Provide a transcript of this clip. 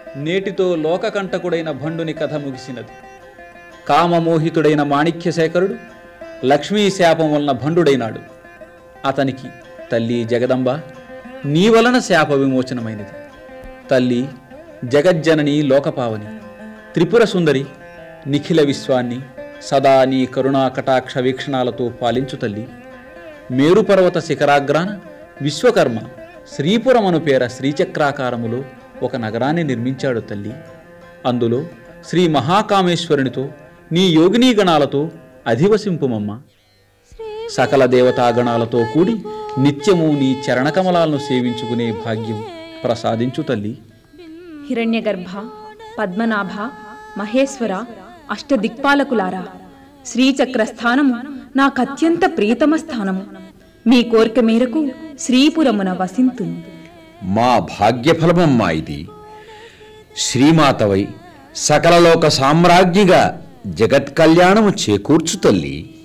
నేటితో లోకకంటకుడైన భండుని కథ ముగిసినది కామమోహితుడైన మాణిక్యశేఖరుడు లక్ష్మీ శాపం వలన భండుడైనాడు అతనికి తల్లి జగదంబ నీ వలన శాప విమోచనమైనది తల్లి జగజ్జనని లోకపావని త్రిపుర సుందరి నిఖిల విశ్వాన్ని సదా నీ కరుణా కటాక్ష వీక్షణాలతో పాలించు తల్లి మేరుపర్వత శిఖరాగ్రాన విశ్వకర్మ శ్రీపురమను పేర శ్రీచక్రాకారములో ఒక నగరాన్ని నిర్మించాడు తల్లి అందులో శ్రీ మహాకామేశ్వరునితో నీ యోగినీ గణాలతో అధివసింపుమమ్మ సకల దేవతాగణాలతో కూడి నిత్యము నీ చరణకమలాలను సేవించుకునే భాగ్యం ప్రసాదించు తల్లి హిరణ్యగర్భ పద్మనాభ మహేశ్వర అష్టదిక్పాలకులారా శ్రీచక్ర స్థానము నాకత్యంత ప్రియతమ స్థానము మీ కోరిక మేరకు శ్రీపురమున వసింతును మా భాగ్యఫలమమ్మా ఇది శ్రీమాతవై సకలలోక సామ్రాజ్ఞిగా జగత్ కళ్యాణము చేకూర్చు తల్లి